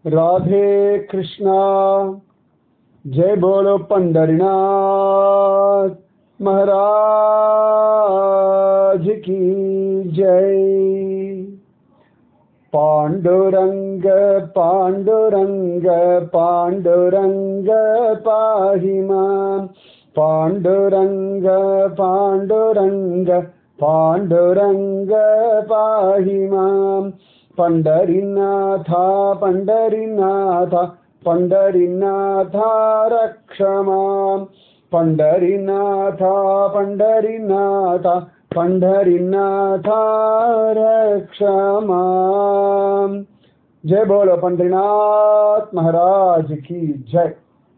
राधे कृष्णा जय बोलो पंडरीनाथ महाराज की जय पांडुरंग पांडुरंग पांडुरंग पाहि मां पांडुरंग पांडुरंग पांडुरंग पाहि मां पंडरीनाथा पंडरीनाथा पंडरीनाथा रक्ष मां पंडरीनाथा पंडरीनाथा पंडरीनाथा रक्ष मां जय बोलो पंडरीनाथ महाराज की जय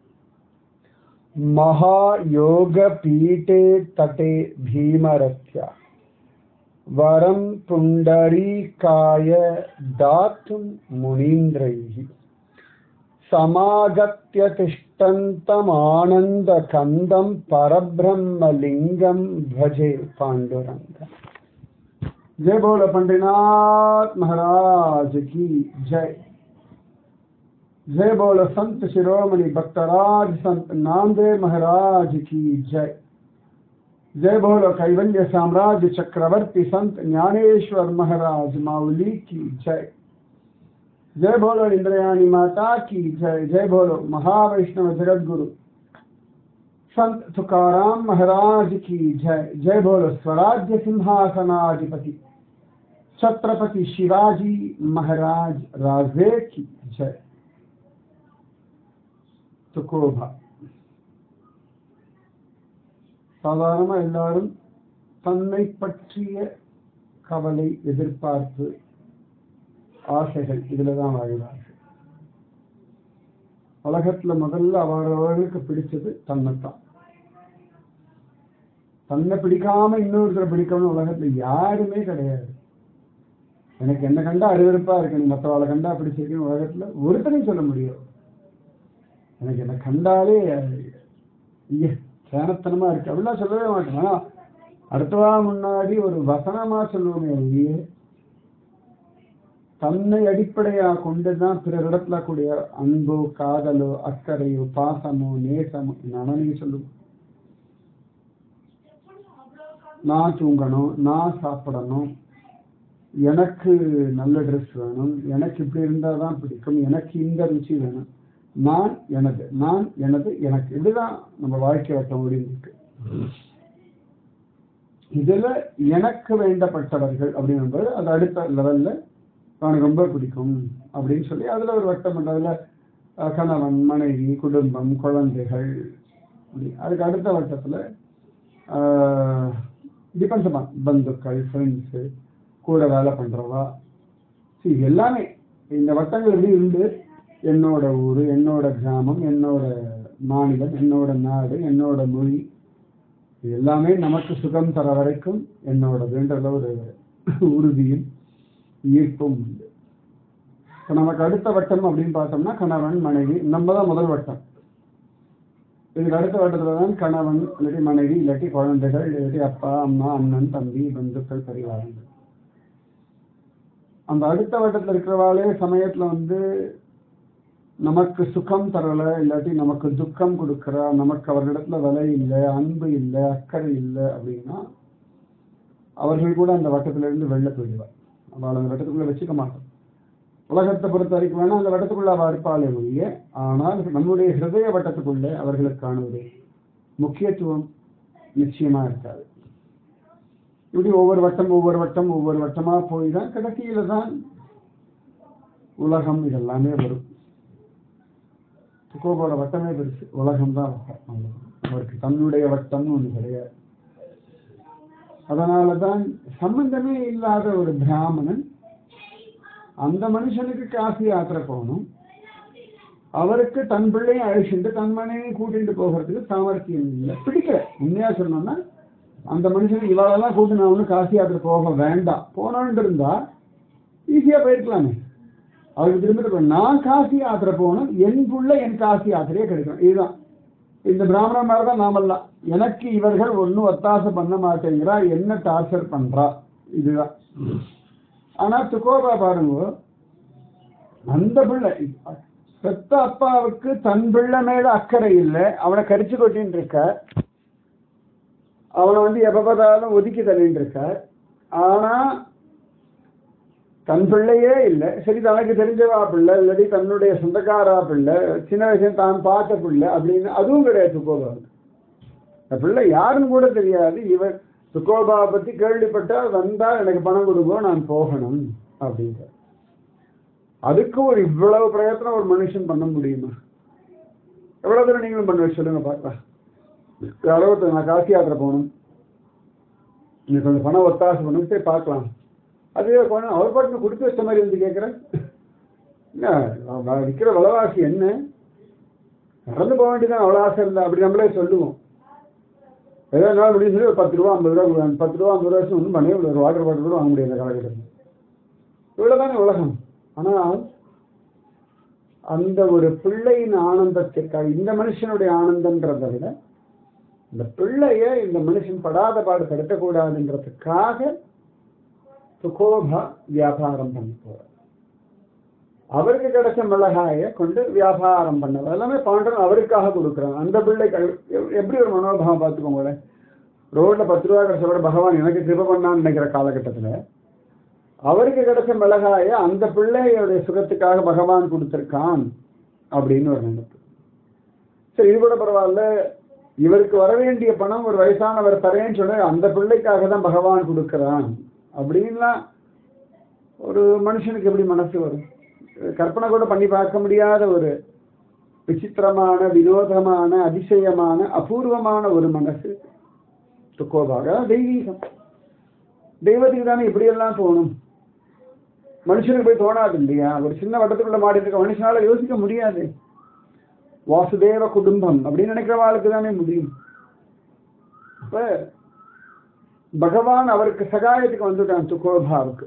महायोगपीठे तटे भीमरथ्या वरं पुण्डरीकाय दातुं मुनीन्द्रैः समागत्य तिष्ठन्तमानन्दकन्दं परब्रह्मलिङ्गं भजे पाण्डुरङ्ग जय बोलो पंडिनाथ महाराज की जय जय बोलो संत शिरोमणि भक्तराज संत नामदेव महाराज की जय जय बोलो कैवल्य साम्राज्य चक्रवर्ती संत ज्ञानेश्वर महाराज माउली की जय जय बोलो इंद्रयानी माता की जय जय बोलो महावैष्णव जगत गुरु संत तुकाराम महाराज की जय जय बोलो स्वराज्य सिंहासनाधिपति छत्रपति शिवाजी महाराज राजे की जय துக்கோபா சாதாரணமாக எல்லாரும் தன்னை பற்றிய கவலை எதிர்பார்ப்பு ஆசைகள் இதில் தான் வாழ்வார்கள் உலகத்துல முதல்ல அவரவர்களுக்கு பிடிச்சது தன்னைத்தான் தன்னை பிடிக்காம இன்னொருத்தரை பிடிக்கணும்னு உலகத்துல யாருமே கிடையாது எனக்கு என்ன கண்டா அருவருப்பா இருக்கு நீ மற்றவாளை கண்டா பிடிச்சிருக்குன்னு உலகத்துல ஒருத்தனையும் சொல்ல முடியும் எனக்கு என்ன கண்டாலே ஐய சேனத்தனமா இருக்கு அப்படிலாம் சொல்லவே மாட்டேன் ஆனா அடுத்தவா முன்னாடி ஒரு வசனமா சொல்லுவோமே ஒழிய தன்னை அடிப்படையா கொண்டுதான் பிறரிடத்துல கூடிய அன்போ காதலோ அக்கறையோ பாசமோ நேசமோ நனனையும் சொல்லுவோம் நான் தூங்கணும் நான் சாப்பிடணும் எனக்கு நல்ல ட்ரெஸ் வேணும் எனக்கு இப்படி இருந்தால் தான் பிடிக்கும் எனக்கு இந்த ருச்சி வேணும் நான் எனது நான் எனது எனக்கு இதுதான் நம்ம வாழ்க்கை வட்டம் ஓடிருக்கு இதுல எனக்கு வேண்டப்பட்டவர்கள் அப்படின்றது அது அடுத்த லெவல்ல அவனுக்கு ரொம்ப பிடிக்கும் அப்படின்னு சொல்லி அதுல ஒரு வட்டம் பண்றதுல அஹ், கணவன் மனைவி குடும்பம் குழந்தைகள் அப்படி அதுக்கு அடுத்த வட்டத்துல டிபெண்ட்ஸ் அப்பான் பந்துக்கள் ஃப்ரெண்ட்ஸு கூட வேலை பண்றவா see, எல்லாமே இந்த வட்டங்கள் எப்படி இருந்து என்னோட ஊர் என்னோட கிராமம் என்னோட மாநிலம் என்னோட நாடு என்னோட மொழி இது எல்லாமே நமக்கு சுகம் தர வரைக்கும் என்னோடதுன்ற ஒரு உறுதியும் ஈர்ப்பும் உண்டு இப்போ நமக்கு அடுத்த வட்டம் அப்படின்னு பார்த்தோம்னா கணவன் மனைவி நம்ம தான் முதல் வட்டம் இதுக்கு அடுத்த வட்டத்துல தான் கணவன் இல்லாட்டி மனைவி இல்லாட்டி குழந்தைகள் இல்லாட்டி அப்பா அம்மா அண்ணன் தம்பி பந்துக்கள் பரிவாரங்கள் அந்த அடுத்த வட்டத்துல இருக்கிறவாளே சமயத்துல வந்து நமக்கு சுகம் தரல இல்லாட்டி நமக்கு துக்கம் கொடுக்கறா நமக்கு அவர்களிடத்துல விலை இல்லை அன்பு இல்லை அக்கறை இல்லை அப்படின்னா அவர்கள் கூட அந்த வட்டத்துல இருந்து வெளில போயிடுவார் அவள் அந்த வட்டத்துக்குள்ள வச்சுக்க மாட்டோம் உலகத்தை பொறுத்த வரைக்கும் வேணா அந்த வட்டத்துக்குள்ள அவள் இருப்பாளே ஒழிய ஆனால் நம்முடைய ஹிருதய வட்டத்துக்குள்ள அவர்களுக்கான ஒரு முக்கியத்துவம் நிச்சயமா இருக்காது இப்படி ஒவ்வொரு வட்டம் ஒவ்வொரு வட்டம் ஒவ்வொரு வட்டமா போய் தான் கடைசியில தான் உலகம் இதெல்லாமே வரும் துக்கோபோட வட்டமே பெருசு உலகம் தான் வட்டம் அவ்வளவுதான். அவருக்கு தன்னுடைய வட்டம்னு ஒண்ணு கிடையாது அதனால தான் சம்பந்தமே இல்லாத ஒரு பிராமணன் அந்த மனுஷனுக்கு காசி யாத்திரை போகணும் அவருக்கு தன் பிள்ளையை அழிச்சுட்டு தன் மனைவி கூட்டிட்டு போகிறதுக்கு சாமர்த்தியம் இல்லை பிடிக்கல உண்மையா சொன்னோம்னா அந்த மனுஷனுக்கு இவாளெல்லாம் கூட்டு நான் ஒன்றும் காசி யாத்திரை போக வேண்டாம் போனோன்னு இருந்தா ஈஸியா போயிருக்கலாமே அவருக்கு திரும்ப திரும்ப நான் காசி யாத்திரை போகணும் என் புள்ள என் காசி யாத்திரையே கிடைக்கும் இதுதான் இந்த பிராமணன் மாதிரி தான் நாமெல்லாம் எனக்கு இவர்கள் ஒன்றும் ஒத்தாசை பண்ண மாட்டேங்கிறா என்ன டார்ச்சர் பண்றா இதுதான் ஆனா துக்கோபா பாருங்க அந்த பிள்ளை பெத்த அப்பாவுக்கு தன் பிள்ளை மேல அக்கறை இல்லை அவனை கரிச்சு கொட்டின்னு இருக்க அவனை வந்து எப்ப பார்த்தாலும் ஒதுக்கி தள்ளிட்டு இருக்க ஆனா தன் பிள்ளையே இல்லை சரி தனக்கு தெரிஞ்சவா பிள்ளை இல்லாட்டி தன்னுடைய சொந்தக்காரா பிள்ளை சின்ன வயசுல தான் பார்த்த பிள்ளை அப்படின்னு அதுவும் கிடையாது துக்கோபாவுக்கு அந்த பிள்ளை யாருன்னு கூட தெரியாது இவன் துக்கோபாவை பத்தி கேள்விப்பட்டா வந்தா எனக்கு பணம் கொடுங்கோ நான் போகணும் அப்படின்ற அதுக்கு ஒரு இவ்வளவு பிரயத்தனம் ஒரு மனுஷன் பண்ண முடியுமா எவ்வளவு தூரம் நீங்களும் பண்ண சொல்லுங்க பார்க்கலாம் அளவுக்கு நான் காசி யாத்திரை போகணும் நீ கொஞ்சம் பணம் ஒத்தாசை பண்ணணும் சரி பார்க்கலாம் அதுவே போன அவர் பாட்டு கொடுத்து வச்ச மாதிரி வந்து கேட்குறேன் என்ன அவ விற்கிற விலைவாசி என்ன நடந்து போக வேண்டியதான் அவ்வளோ ஆசை இருந்தா அப்படி நம்மளே சொல்லுவோம் ஏதோ நாள் முடியும் சொல்லி ஒரு பத்து ரூபா ஐம்பது ரூபா கொடுங்க. பத்து ரூபா ஐம்பது ரூபா வச்சு ஒன்றும் பண்ணவே முடியாது ஒரு வாட்டர் பாட்டில் கூட வாங்க முடியாது இந்த காலகட்டத்தில் இவ்வளோதானே உலகம் ஆனால் அந்த ஒரு பிள்ளையின் ஆனந்தத்திற்காக இந்த மனுஷனுடைய ஆனந்தன்றதை விட இந்த பிள்ளைய இந்த மனுஷன் படாத பாடு படுத்தக்கூடாதுன்றதுக்காக சுகோபா வியாபாரம் பண்ண போறார் அவருக்கு கிடைச்ச மிளகாய கொண்டு வியாபாரம் பண்ணவர் எல்லாமே பாண்டன் அவருக்காக கொடுக்குறாங்க அந்த பிள்ளைக்கு எப்~ எப்படி ஒரு மனோபாவம் பார்த்துக்கோங்களேன் ரோட்ல பத்து ரூபா கிடைச்ச கூட பகவான் எனக்கு கிருப பண்ணான்னு நினைக்கிற காலகட்டத்துல அவருக்கு கிடைச்ச மிளகாய அந்த பிள்ளையோடைய சுகத்துக்காக பகவான் கொடுத்திருக்கான் அப்படின்னு ஒரு நினைப்பு சரி இது கூட பரவாயில்ல இவருக்கு வர வேண்டிய பணம் ஒரு வயசானவர் தரேன்னு சொன்ன அந்த பிள்ளைக்காக தான் பகவான் கொடுக்கிறான் அப்படின்லாம் ஒரு மனுஷனுக்கு எப்படி மனசு வரும் கற்பனை கூட பண்ணி பார்க்க முடியாத ஒரு விசித்திரமான வினோதமான அதிசயமான அபூர்வமான ஒரு மனசு துக்கோபாக தெய்வீகம் தெய்வத்துக்கு தானே இப்படியெல்லாம் தோணும் மனுஷனுக்கு போய் தோணாது இல்லையா ஒரு சின்ன வட்டத்துக்குள்ள மாடி இருக்க மனுஷனால யோசிக்க முடியாது வாசுதேவ குடும்பம் அப்படின்னு நினைக்கிறவாளுக்கு தானே முடியும் இப்ப பகவான் அவருக்கு சகாயத்துக்கு வந்துட்டான் துக்கோபாவுக்கு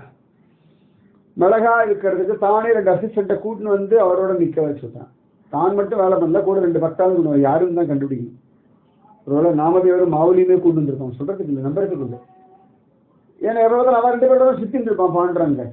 மிளகா இருக்கிறதுக்கு தானே ரெண்டு அசிஸ்டண்ட்டை கூட்டின்னு வந்து அவரோட நிக்க வச்சுட்டான் தான் மட்டும் வேலை பண்ணல கூட ரெண்டு பத்தாவது கொண்டு யாரும் தான் கண்டுபிடிக்கணும் ஒருவேளை நாமதேவரும் மாவுலியுமே கூட்டு வந்திருக்கோம் சொல்றதுக்கு இல்லை நம்புறதுக்கு இல்லை ஏன்னா எவ்வளவு அவன் ரெண்டு பேரும் சுத்தின்னு இருப்பான் பாண்டுறாங்க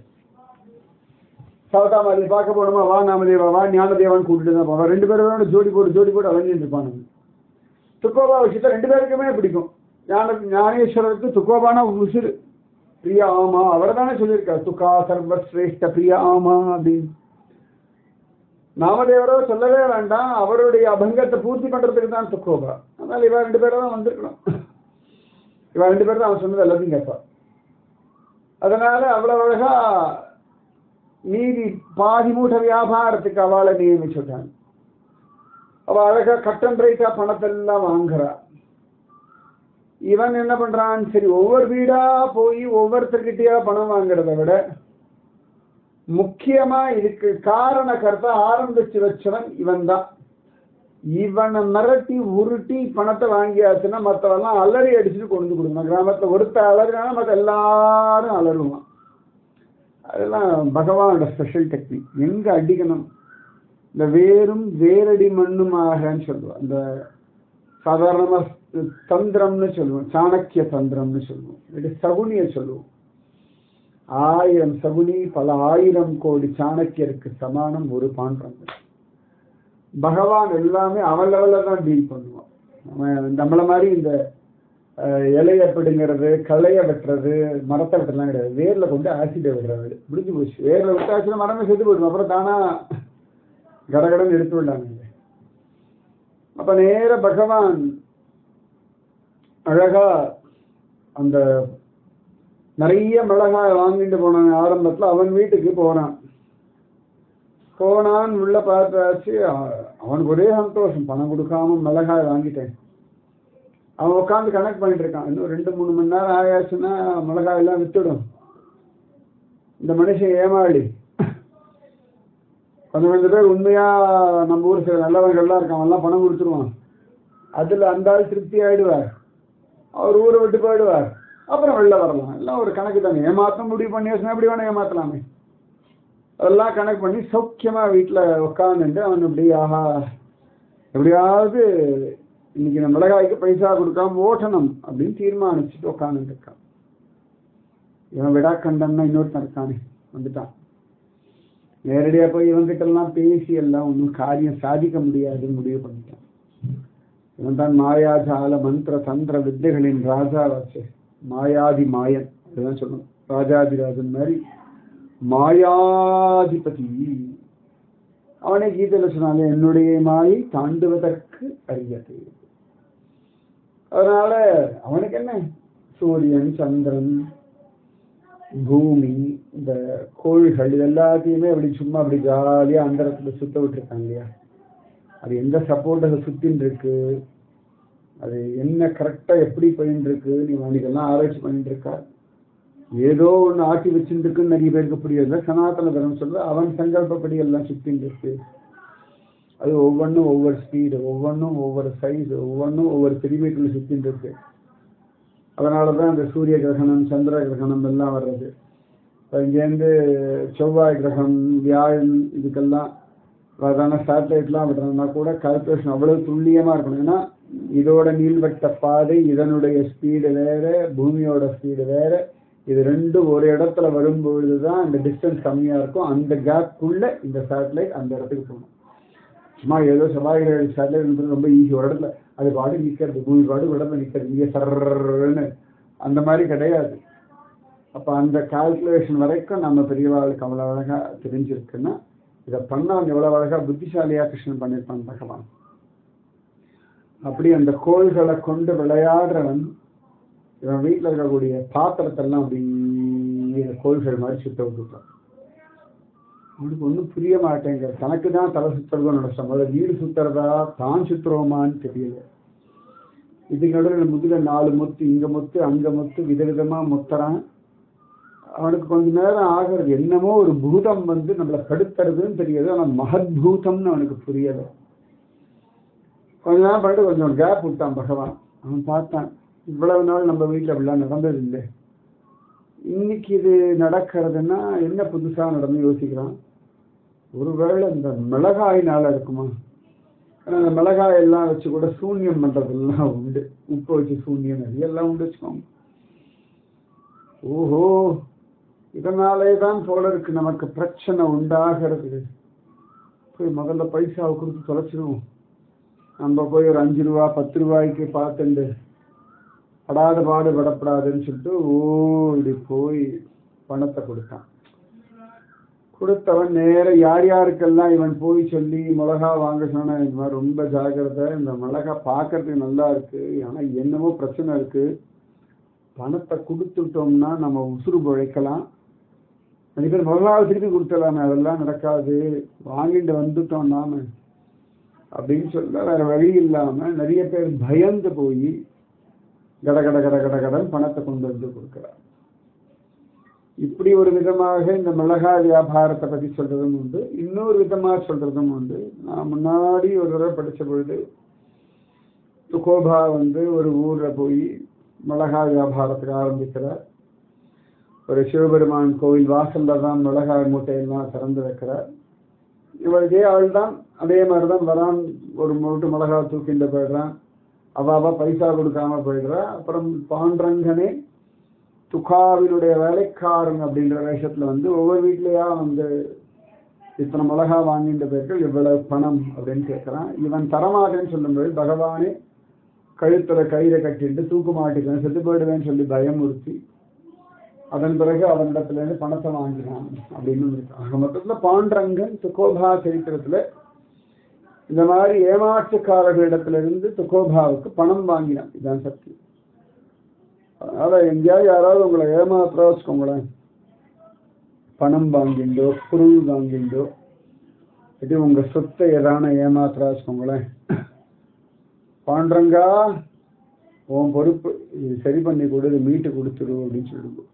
சவதா மாதிரி பார்க்க போனோமா வா நாமதேவா வா ஞானதேவான்னு கூட்டிட்டு தான் போவான் ரெண்டு பேரும் ஜோடி போட்டு ஜோடி போட்டு அலைஞ்சிட்டு இருப்பானுங்க துக்கோபா விஷயத்த ரெண்டு பேருக்குமே பிடிக்கும் ஞான ஞானேஸ்வரருக்கு துக்கோபானா உசுறு பிரியா ஆமா அவர் தானே சொல்லியிருக்கார் துக்கா சர்வஸ்ரேஷ்ட பிரியா ஆமா அப்படின்னு நாமதேவரோ சொல்லவே வேண்டாம் அவருடைய அபங்கத்தை பூர்த்தி பண்றதுக்கு தான் துக்கோபா அதனால இவ ரெண்டு பேரும் தான் வந்திருக்கணும் இவ ரெண்டு பேரும் தான் அவன் சொன்னது எல்லாத்தையும் கேட்பா அதனால அவ்வளவு அழகா மீதி பாதி மூட்டை வியாபாரத்துக்கு அவளை நியமிச்சுட்டாங்க அவ அழகா கட்டன் ரைட்டா பணத்தெல்லாம் வாங்குறா இவன் என்ன பண்றான் சரி ஒவ்வொரு வீடா போய் ஒவ்வொருத்தர்கிட்டயா பணம் வாங்குறத விட முக்கியமா இதுக்கு காரண கருத்தை ஆரம்பிச்சு வச்சவன் இவன் தான் இவனை மிரட்டி உருட்டி பணத்தை வாங்கியாச்சுன்னா மற்றவெல்லாம் அலறி அடிச்சுட்டு கொண்டு வந்து கொடுக்கணும் கிராமத்துல ஒருத்த அலறினா மற்ற எல்லாரும் அலறுவான் அதெல்லாம் பகவானோட ஸ்பெஷல் டெக்னிக் எங்க அடிக்கணும் இந்த வேரும் வேரடி மண்ணுமாகன்னு சொல்லுவோம் இந்த சாதாரணமா தந்திரம்னு சொல்லுவோம் சாணக்கிய தந்திரம்னு சொல்லுவோம் இல்லாட்டி சகுனிய சொல்லுவோம் ஆயிரம் சகுனி பல ஆயிரம் கோடி சாணக்கியருக்கு சமானம் ஒரு பாண்டவன் பகவான் எல்லாமே அவன் லெவலில் தான் டீல் பண்ணுவான் அவன் நம்மள மாதிரி இந்த அஹ், இலைய பிடுங்கிறது களைய வெட்டுறது மரத்தை வெட்டுறதுலாம் கிடையாது வேர்ல கொண்டு ஆசிட்டை விடுறது முடிஞ்சு போச்சு வேர்ல விட்டு ஆச்சுன்னா மரமே செத்து போயிடும் அப்புறம் தானா கடகடன்னு எடுத்து விடலாங்க அப்ப நேர பகவான் அழகா அந்த நிறைய மிளகாய் வாங்கிட்டு போனான் ஆரம்பத்துல அவன் வீட்டுக்கு போனான் போனான் உள்ள பார்த்தாச்சு அ- அவனுக்கு ஒரே சந்தோஷம் பணம் கொடுக்காம மிளகாய் வாங்கிட்டேன் அவன் உட்காந்து கனெக்ட் பண்ணிட்டு இருக்கான் இன்னும் ரெண்டு மூணு மணி நேரம் ஆயாச்சுன்னா மிளகாய் எல்லாம் வித்துடும் இந்த மனுஷன் ஏமாளி கொஞ்சம் கொஞ்சம் பேர் உண்மையா நம்ம ஊர் சில நல்லவங்கள்லாம் இருக்கான் அவன்லாம் பணம் கொடுத்துருவான் அதுல அந்த ஆள் திருப்தி ஆயிடுவார் அவர் ஊரை விட்டு போயிடுவார் அப்புறம் வெளில வரலாம் எல்லாம் ஒரு கணக்கு தானே ஏமாத்த முடிவு பண்ணி வச்சுனா எப்படி வேணா ஏமாத்தலாமே அதெல்லாம் கணக்கு பண்ணி சௌக்கியமா வீட்டுல உட்காந்துட்டு அவன் இப்படி ஆஹா எப்படியாவது இன்னைக்கு இந்த மிளகாய்க்கு பைசா கொடுக்காம ஓட்டணும் அப்படின்னு தீர்மானிச்சுட்டு உட்காந்துட்டு இருக்கான் இவன் விடாக்கண்டன்னா இன்னொருத்தன் இருக்கானே வந்துட்டான் நேரடியா போய் இவங்கிட்ட எல்லாம் பேசி எல்லாம் ஒன்றும் காரியம் சாதிக்க முடியாதுன்னு முடிவு பண்ணிட்டான் இவன் தான் மாயாஜால மந்திர தந்திர வித்தைகளின் ராஜாவாச்சு மாயாதி மாயன் அதுதான் சொல்லணும் ராஜாதிராஜன் மாதிரி மாயாதிபதி அவனே கீதையில சொன்னாங்க என்னுடைய மாயை தாண்டுவதற்கு அரியது அதனால அவனுக்கு என்ன சூரியன் சந்திரன் பூமி இந்த கோள்கள் இது எல்லாத்தையுமே அப்படி சும்மா அப்படி ஜாலியா அந்த இடத்துல சுத்த விட்டுருக்காங்க இல்லையா அது எந்த சப்போர்ட்டை சுத்தின்னு இருக்கு அது என்ன கரெக்டா எப்படி போயின்னு இருக்கு நீ இதெல்லாம் ஆராய்ச்சி பண்ணிட்டு இருக்கா ஏதோ ஒண்ணு ஆட்டி வச்சுட்டு இருக்குன்னு நிறைய பேருக்கு புரியல சனாதன தர்மம் சொல்ற அவன் சங்கல்பப்படி எல்லாம் சுத்தின்னு இருக்கு அது ஒவ்வொன்றும் ஒவ்வொரு ஸ்பீடு ஒவ்வொன்றும் ஒவ்வொரு சைஸ் ஒவ்வொன்றும் ஒவ்வொரு செடிமீட்டர்ல சுத்தின்னு இருக்கு அதனால தான் இந்த சூரிய கிரகணம் சந்திர கிரகணம் எல்லாம் வர்றது இப்போ இங்கேருந்து செவ்வாய் கிரகம் வியாழன் இதுக்கெல்லாம் அதான சேட்டலைட்லாம் விடுறோம்னா கூட கால்குலேஷன் அவ்வளவு துல்லியமாக இருக்கணும் ஏன்னா இதோட நீள்வட்ட பாதை இதனுடைய ஸ்பீடு வேற பூமியோட ஸ்பீடு வேற இது ரெண்டும் ஒரு இடத்துல வரும்பொழுது தான் இந்த டிஸ்டன்ஸ் கம்மியாக இருக்கும் அந்த கேப்புக்குள்ள இந்த சேட்டலைட் அந்த இடத்துக்கு போகணும் சும்மா ஏதோ செவ்வாய் சேட்டலைட் ரொம்ப ஈஸி ஒரு இடத்துல அது பாடு நிற்கிறது பூமி பாடு ஒரு இடத்துல நிற்கிறது இங்கே சர்ன்னு அந்த மாதிரி கிடையாது அப்போ அந்த கால்குலேஷன் வரைக்கும் நம்ம பெரியவாளுக்கு அவ்வளோ அழகாக தெரிஞ்சிருக்குன்னா இதை பண்ணவன் எவ்வளோ அழகாக புத்திசாலியா கிருஷ்ணன் பண்ணியிருப்பான் பகவான் அப்படி அந்த கோள்களை கொண்டு விளையாடுறவன் இவன் வீட்டில் இருக்கக்கூடிய பாத்திரத்தெல்லாம் அப்படி இந்த கோள்கள் மாதிரி சுத்த விட்டுட்டான் அவனுக்கு ஒன்றும் புரிய மாட்டேங்க தனக்கு தான் தலை சுத்துறதோ நினைச்சான் முதல்ல வீடு சுத்துறதா தான் சுத்துறோமான்னு தெரியல இதுக்கு நடுவில் முதுல நாலு முத்து இங்க முத்து அங்க முத்து விதவிதமா முத்துறான் அவனுக்கு கொஞ்ச நேரம் ஆகிறது என்னமோ ஒரு பூதம் வந்து நம்மளை படுத்துறதுன்னு தெரியாது ஆனா மகத்பூதம்னு அவனுக்கு புரியல கொஞ்ச நேரம் பண்ணிட்டு கொஞ்சம் கேப் விட்டான் பகவான் அவன் பார்த்தான் இவ்வளவு நாள் நம்ம வீட்டில் அப்படிலாம் நடந்தது இல்லை இன்னைக்கு இது நடக்கிறதுன்னா என்ன புதுசா நடந்து யோசிக்கிறான் ஒருவேளை இந்த மிளகாயினால இருக்குமா ஏன்னா இந்த மிளகாய் எல்லாம் வச்சு கூட சூன்யம் பண்றதெல்லாம் உண்டு உப்பு வச்சு சூன்யம் நிறைய எல்லாம் உண்டு வச்சுக்கோங்க ஓஹோ இதனாலே தான் போல இருக்கு நமக்கு பிரச்சனை உண்டாகிறது போய் முதல்ல பைசாவை கொடுத்து தொலைச்சிடுவோம் நம்ம போய் ஒரு அஞ்சு ரூபா பத்து ரூபாய்க்கு பார்த்துண்டு படாத பாடு படப்படாதுன்னு சொல்லிட்டு ஓடி போய் பணத்தை கொடுத்தான் கொடுத்தவன் நேர யார் யாருக்கெல்லாம் இவன் போய் சொல்லி மிளகா வாங்க சொன்னா இந்த மாதிரி ரொம்ப ஜாக்கிரதை இந்த மிளகா பார்க்கறதுக்கு நல்லா இருக்கு ஆனா என்னமோ பிரச்சனை இருக்கு பணத்தை கொடுத்துட்டோம்னா நம்ம உசுறு பிழைக்கலாம் நிறைய பேர் மிளகாவை திருப்பி கொடுத்துடலாமே அதெல்லாம் நடக்காது வாங்கிட்டு வந்துட்டோம் நாம அப்படின்னு சொல்ல வேற வழி இல்லாம நிறைய பேர் பயந்து போய் கட கட கட கட கடன் பணத்தை கொண்டு வந்து கொடுக்கிறார் இப்படி ஒரு விதமாக இந்த மிளகாய் வியாபாரத்தை பத்தி சொல்றதும் உண்டு இன்னொரு விதமா சொல்றதும் உண்டு நான் முன்னாடி ஒரு தடவை படிச்ச பொழுது துகோபா வந்து ஒரு ஊர்ல போய் மிளகாய் வியாபாரத்துக்கு ஆரம்பிக்கிறார் ஒரு சிவபெருமான் கோவில் வாசல்ல தான் மிளகாய் மூட்டையெல்லாம் திறந்து வைக்கிறார் இவர் இதே ஆள் தான் அதே மாதிரி தான் வரான் ஒரு மூட்டு மிளகாய் தூக்கிட்டு போயிடுறான் அவ அவ பைசா கொடுக்காம போயிடுறா அப்புறம் பாண்டரங்கனே துகாவினுடைய வேலைக்காரன் அப்படின்ற வேஷத்துல வந்து ஒவ்வொரு வீட்லயா வந்து இத்தனை மிளகா வாங்கின்ற பேர்கள் இவ்வளவு பணம் அப்படின்னு கேட்கிறான் இவன் தரமாட்டேன்னு சொல்லும்போது பகவானே கழுத்துல கயிறை கட்டிட்டு தூக்கு மாட்டிக்கிறேன் செத்து போயிடுவேன்னு சொல்லி பயமுறுத்தி அதன் பிறகு அவனிடத்துல இருந்து பணத்தை வாங்கினான் அப்படின்னு இருக்கு ஆக மொத்தத்துல பாண்டரங்கன் துகோபா சரித்திரத்துல இந்த மாதிரி ஏமாற்றுக்காரர்களிடத்துல இருந்து துகோபாவுக்கு பணம் வாங்கினான் இதான் சத்தியம் அதனால எங்கேயாவது யாராவது உங்களை ஏமாத்துறா வச்சுக்கோங்களேன் பணம் வாங்கிண்டோ பொருள் வாங்கிண்டோ இது உங்க சொத்தை எதான ஏமாத்துறா வச்சுக்கோங்களேன் பாண்டரங்கா உன் பொறுப்பு இது சரி பண்ணி கொடு இது மீட்டு கொடுத்துரு அப்படின்னு சொல்லுவோம்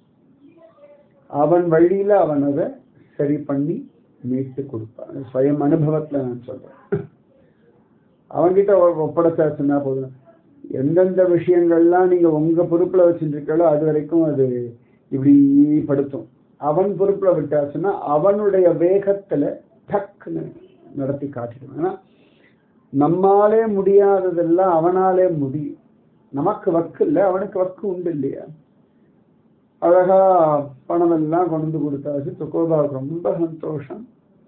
அவன் வழியில அவன் அதை சரி பண்ணி மீட்டு கொடுப்பான் சுயம் அனுபவத்துல நான் சொல்றேன் அவன்கிட்ட ஒப்படைச்சாச்சுன்னா போதும் எந்தெந்த விஷயங்கள்லாம் நீங்க உங்க பொறுப்புல வச்சுருக்கீங்களோ அது வரைக்கும் அது இப்படி படுத்தும் அவன் பொறுப்புல விட்டாச்சுன்னா அவனுடைய வேகத்துல டக்குன்னு நடத்தி காட்டிடுவான் ஏன்னா நம்மாலே முடியாததெல்லாம் அவனாலே முடியும் நமக்கு வக்கு இல்லை அவனுக்கு வக்கு உண்டு இல்லையா அழகா பணம் எல்லாம் கொண்டு வந்து கொடுத்தாச்சு துக்கோபாவுக்கு ரொம்ப சந்தோஷம்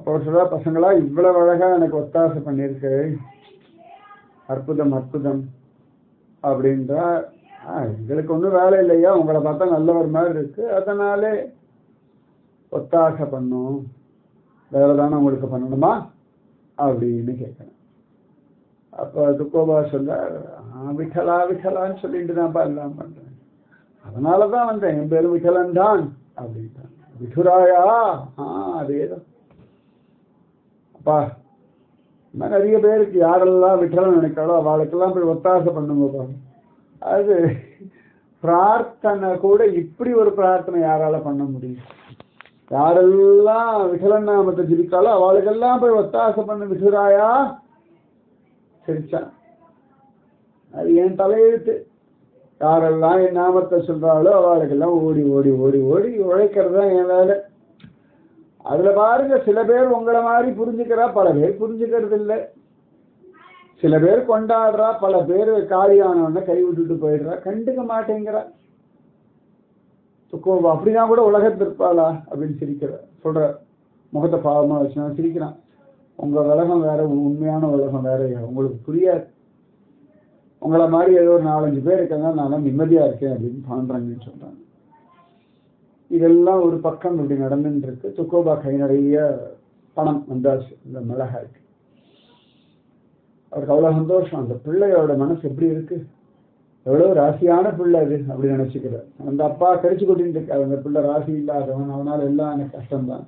அப்போ ஒரு சொல்றா பசங்களா இவ்வளவு அழகா எனக்கு ஒத்தாசை பண்ணியிருக்கு அற்புதம் அற்புதம் அப்படின்றா "ஆ, எங்களுக்கு ஒன்றும் வேலை இல்லையா உங்களை பார்த்தா நல்லவர் மாதிரி இருக்கு அதனாலே ஒத்தாசை பண்ணும் வேற தானே உங்களுக்கு பண்ணணுமா அப்படின்னு கேட்கணும் அப்போ துக்கோபா சொல்ல "ஆ, விட்டலா விட்டலான்னு சொல்லிட்டு தான்ப்பா எல்லாம் பண்றேன் அதனால தான் வந்தேன் என் பேரும் விட்டலன் தான் அப்படின்ட்டான் விட்டுராயா ஆ அதேதான் அப்பா இன்னும் நிறைய பேருக்கு யாரெல்லாம் விட்டலன்னு நினைக்கிறாளோ அவளுக்கெல்லாம் போய் ஒத்தாசை பண்ணுங்கப்பா அது பிரார்த்தனை கூட இப்படி ஒரு பிரார்த்தனை யாரால பண்ண முடியும் யாரெல்லாம் விகலன் நாமத்தை ஜிபிக்காளோ அவளுக்கெல்லாம் போய் ஒத்தாசை பண்ண விசுராயா சிரிச்சான் அது என் தலையெழுத்து யாரெல்லாம் என் நாமத்தை சொல்றாளோ அவளுக்கெல்லாம் ஓடி ஓடி ஓடி ஓடி உழைக்கிறது தான் என் வேலை அதுல பாருங்க சில பேர் உங்களை மாதிரி புரிஞ்சுக்கிறா பல பேர் புரிஞ்சுக்கிறது இல்லை சில பேர் கொண்டாடுறா பல பேர் காலியானவன கை விட்டுட்டு போயிடுறா கண்டுக்க மாட்டேங்கிறா துக்கோபா அப்படிதான் கூட உலகத்தில் இருப்பாளா அப்படின்னு சிரிக்கிற சொல்ற முகத்தை பாவமா வச்சு சிரிக்கிறான் உங்க உலகம் வேற உண்மையான உலகம் வேற உங்களுக்கு புரியாது உங்களை மாதிரி ஏதோ ஒரு நாலஞ்சு பேர் இருக்காங்க நான் நிம்மதியா இருக்கேன் அப்படின்னு பாண்டுறாங்கன்னு சொல்றாங்க இதெல்லாம் ஒரு பக்கம் இப்படி நடந்துட்டு இருக்கு துக்கோபா கை நிறைய பணம் வந்தாச்சு இந்த மிளகாய்க்கு அவருக்கு அவ்வளவு சந்தோஷம் அந்த பிள்ளையோட மனசு எப்படி இருக்கு எவ்வளவு ராசியான பிள்ளை அது அப்படி நினைச்சுக்கிறார் அந்த அப்பா கடிச்சு கொட்டிட்டு இருக்காரு அந்த பிள்ளை ராசி இல்லாதவன் அவனால எல்லாம் எனக்கு கஷ்டம்தான்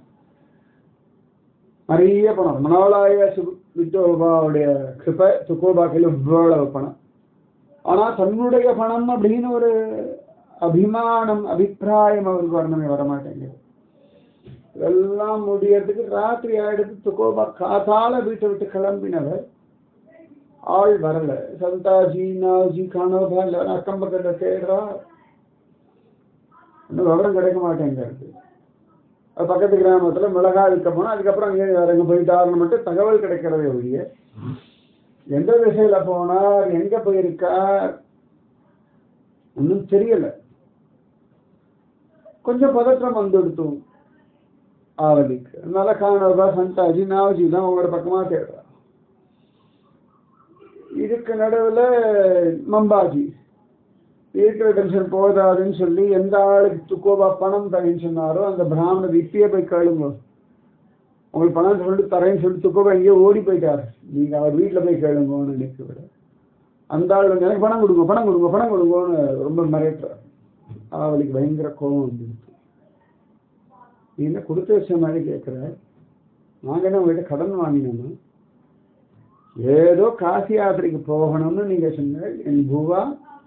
நிறைய பணம் மணாலாய விட்டோபாவுடைய கிருப்ப துக்கோபா கையில் இவ்வளவு பணம் ஆனா தன்னுடைய பணம் அப்படின்னு ஒரு அபிமானம் அபிப்பிராயம் அவருக்கு வரணுமே வரமாட்டேங்குது இதெல்லாம் முடியறதுக்கு ராத்திரி ஆயிடுத்து துக்கோபா காத்தால வீட்டை விட்டு கிளம்பினவர் ஆள் வரல சந்தாஜி நாஜி காணோபா எல்லாரும் அக்கம் பக்கத்துல தேடுறா இன்னும் விவரம் கிடைக்க மாட்டேங்கிறது அது பக்கத்து கிராமத்துல மிளகாய் விற்க போனா அதுக்கப்புறம் அங்கே வேற எங்க போயிட்டாருன்னு மட்டும் தகவல் கிடைக்கிறதே ஒழிய எந்த திசையில போனார் எங்க போயிருக்கார் ஒன்றும் தெரியல கொஞ்சம் பதற்றம் வந்துடுத்து ஆவலிக்கு அதனால காணோபா சந்தாஜி நாவஜி தான் ஒவ்வொரு பக்கமா தேடுறா இதுக்கு நடுவுல மம்பாஜி இருக்கிற டென்ஷன் போதாதுன்னு சொல்லி எந்த ஆளுக்கு துக்கோபா பணம் தரேன்னு சொன்னாரோ அந்த பிராமணர் இப்பயே போய் கேளுங்க உங்களுக்கு பணம் சொல்லிட்டு தரேன்னு சொல்லிட்டு துக்கோபா எங்கேயோ ஓடி போயிட்டார் நீங்க அவர் வீட்டுல போய் கேளுங்கன்னு நினைக்க விட அந்த ஆள் வந்து எனக்கு பணம் கொடுங்க பணம் கொடுங்க பணம் கொடுங்கன்னு ரொம்ப மிரட்டுறார் அவளுக்கு பயங்கர கோபம் வந்துடுச்சு நீ என்ன கொடுத்து வச்ச மாதிரி கேட்குற நாங்கள் என்ன உங்ககிட்ட கடன் வாங்கினோமா ஏதோ காசி யாத்திரைக்கு போகணும்னு நீங்க சொன்ன என் பூவா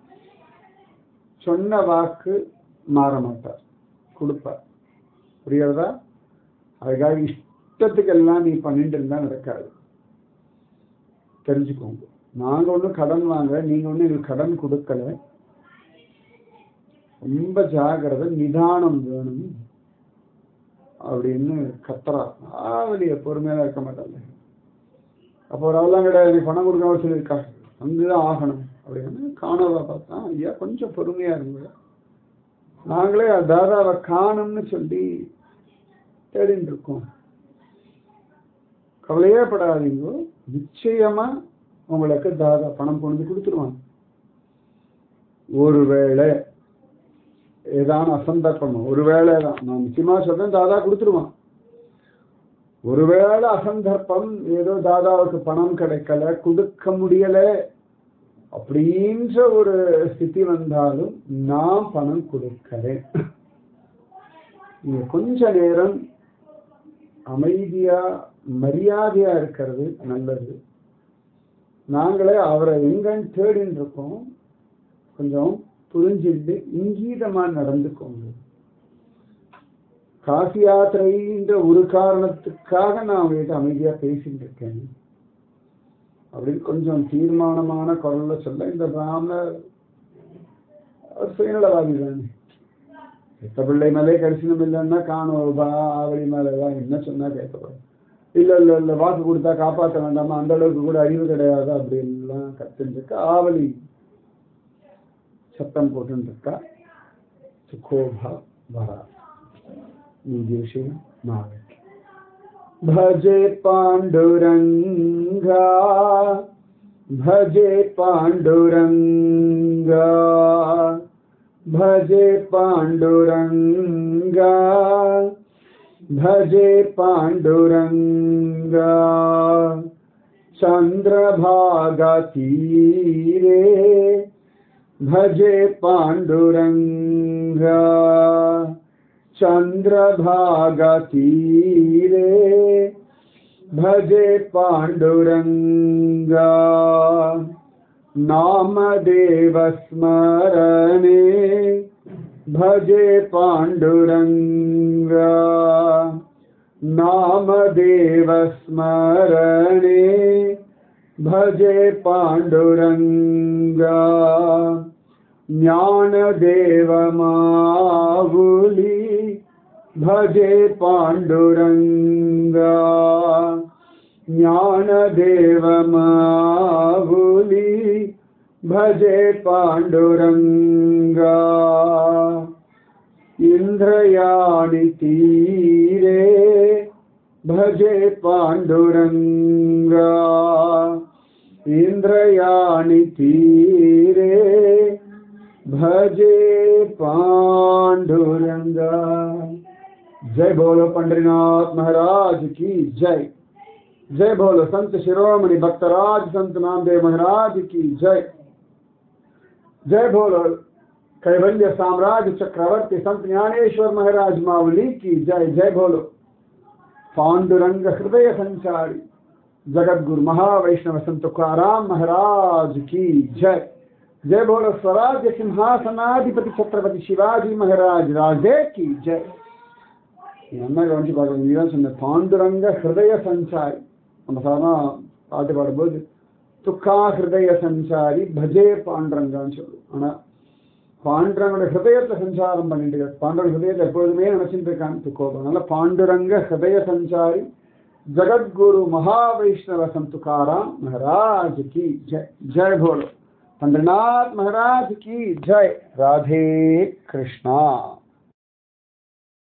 சொன்ன வாக்கு மாற மாட்டார் கொடுப்பார் புரியுறதா அதுக்காக இஷ்டத்துக்கெல்லாம் நீ பண்ணிட்டு இருந்தா நடக்காது தெரிஞ்சுக்கோங்க நாங்க ஒன்றும் கடன் வாங்க நீங்க ஒன்றும் எங்களுக்கு கடன் கொடுக்கல ரொம்ப ஜாகிரதை நிதானம் வேணும் அப்படின்னு கத்துறா ஆவலிய பொறுமையாக இருக்க மாட்டாங்க அப்போ ஒரு அவெல்லாம் கிடையாது எனக்கு பணம் கொடுக்காம சொல்லியிருக்கா வந்துதான் ஆகணும் அப்படின்னு காணவா பார்த்தா ஐயா கொஞ்சம் பொறுமையா இருங்க நாங்களே தாதாவை காணும்னு சொல்லி தேடிட்டு இருக்கோம் கவலையே படாதீங்க நிச்சயமா உங்களுக்கு தாதா பணம் கொண்டு வந்து கொடுத்துருவாங்க ஒருவேளை ஏதான அசந்தர்ப்பம் ஒருவேளை தான் நான் நிச்சயமா சொல்றேன் தாதா கொடுத்துருவான் ஒருவேளை அசந்தர்ப்பம் ஏதோ தாதாவுக்கு பணம் கிடைக்கல கொடுக்க முடியல அப்படின்ற ஒரு ஸ்திதி வந்தாலும் நான் பணம் கொடுக்கிறேன் நீங்க கொஞ்ச நேரம் அமைதியா மரியாதையா இருக்கிறது நல்லது நாங்களே அவரை எங்கன்னு தேடின்னு இருக்கோம் கொஞ்சம் புரிஞ்சுட்டு இங்கீதமா நடந்துக்கோங்க காசி யாத்திரைன்ற ஒரு காரணத்துக்காக நான் அவங்ககிட்ட அமைதியா பேசிட்டு இருக்கேன் அப்படின்னு கொஞ்சம் தீர்மானமான குரல்ல சொல்ல இந்த பிராமணர் அவர் சுயநலவாதி தானே பெத்த பிள்ளை மேலே கரிசனம் இல்லைன்னா காணோபா ஆவலி மேலதான் என்ன சொன்னா கேட்கப்படும் இல்ல இல்ல இல்ல வாக்கு கொடுத்தா காப்பாற்ற வேண்டாமா அந்த அளவுக்கு கூட அறிவு கிடையாது அப்படின்லாம் கத்துட்டு இருக்கா ஆவலி சத்தம் போட்டுன்னு இருக்கா சுக்கோபா வரா நீதி விஷயம் நாளைக்கு भजे पाण्डुरङ्गा भजे पाण्डुरङ्गा भजे पाण्डुरङ्गा भजे पाण्डुरङ्गा चन्द्रभागतीरे भजे पाण्डुरङ्गा चन्द्रभागतीरे भजे पाण्डुरङ्गा नामदेवस्मरणे भजे पाण्डुरङ्गा नामदेवस्मरणे भजे पाण्डुरङ्गा ज्ञानदेवमावुली भजे पाण्डुरङ्गा ज्ञानदेवमावुली भजे पाण्डुरङ्गा इन्द्रयाणि तीरे भजे पाण्डुरङ्गा इन्द्रयाणि तीरे भजे पाण्डुरङ्गा जय बोलो पंडरीनाथ महाराज की जय जय बोलो संत शिरोमणि भक्तराज संत नामदेव महाराज की जय जय बोलो कैवल्य साम्राज्य चक्रवर्ती संत ज्ञानेश्वर महाराज मावली की जय जय बोलो पांडुरंग हृदय संचारी जगत गुरु महावैष्णव संत तुकाराम महाराज की जय जय बोलो स्वराज्य सिंहासनाधिपति छत्रपति शिवाजी महाराज राजे की जय என்ன கவனிச்சு பார்க்கணும் நீ தான் சொன்ன பாண்டுரங்க ஹிருதய சஞ்சாரி நம்ம சாதாரண பாட்டு பாடும்போது துக்கா ஹிருதய சஞ்சாரி பஜே பாண்டுரங்கான்னு சொல்லுவோம் ஆனால் பாண்டுரங்கோட ஹிருதயத்துல சஞ்சாரம் பண்ணிட்டு இருக்காரு பாண்டுரங்க ஹிருதயத்தில் எப்பொழுதுமே நினைச்சிட்டு இருக்கான்னு துக்கோபம் அதனால பாண்டுரங்க ஹிருதய சஞ்சாரி जगद्गुरु महावैष्णव संत तुकाराम महाराज की जय जय भोलो पंद्रनाथ महाराज की जय राधे कृष्णा